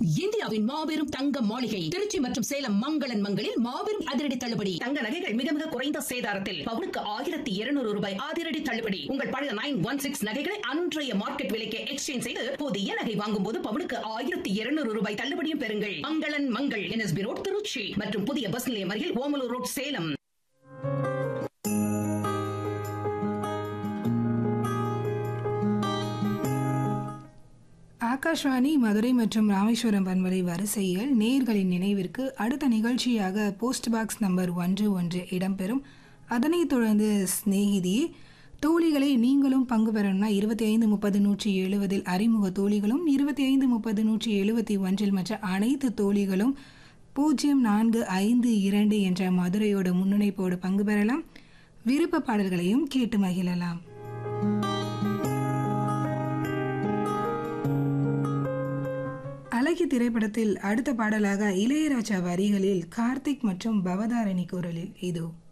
இந்தியாவின் மாபெரும் தங்க மாளிகை திருச்சி மற்றும் சேலம் மங்களன் மங்களில் மாபெரும் அதிரடி தள்ளுபடி தங்க நகைகள் மிக மிக குறைந்த சேதாரத்தில் பவுனுக்கு ஆயிரத்தி இருநூறு ரூபாய் அதிரடி தள்ளுபடி உங்கள் பழைய நைன் ஒன் சிக்ஸ் நகைகளை அன்றைய மார்க்கெட் விலைக்கு எக்ஸ்சேஞ்ச் செய்து புதிய நகை வாங்கும் போது பவுனுக்கு ஆயிரத்தி இருநூறு ரூபாய் தள்ளுபடியும் பெறுங்கள் மங்களன் மங்கள் என்எஸ்பி ரோட் திருச்சி மற்றும் புதிய பஸ் நிலையம் அருகில் ஓமலூர் ரோட் சேலம் ஆகாஷ்வாணி மதுரை மற்றும் ராமேஸ்வரம் பண்பலை வரிசையில் நேர்களின் நினைவிற்கு அடுத்த நிகழ்ச்சியாக போஸ்ட் பாக்ஸ் நம்பர் ஒன்று ஒன்று இடம்பெறும் அதனைத் தொடர்ந்து சிநேகிதி தோழிகளை நீங்களும் பங்கு பெறணும்னா இருபத்தி ஐந்து முப்பது நூற்றி எழுபதில் அறிமுக தோழிகளும் இருபத்தி ஐந்து முப்பது நூற்றி எழுபத்தி ஒன்றில் மற்ற அனைத்து தோழிகளும் பூஜ்ஜியம் நான்கு ஐந்து இரண்டு என்ற மதுரையோட முன்னிணைப்போடு பங்கு பெறலாம் விருப்ப பாடல்களையும் கேட்டு மகிழலாம் அழகி திரைப்படத்தில் அடுத்த பாடலாக இளையராஜா வரிகளில் கார்த்திக் மற்றும் பவதாரணி குரலில் இதோ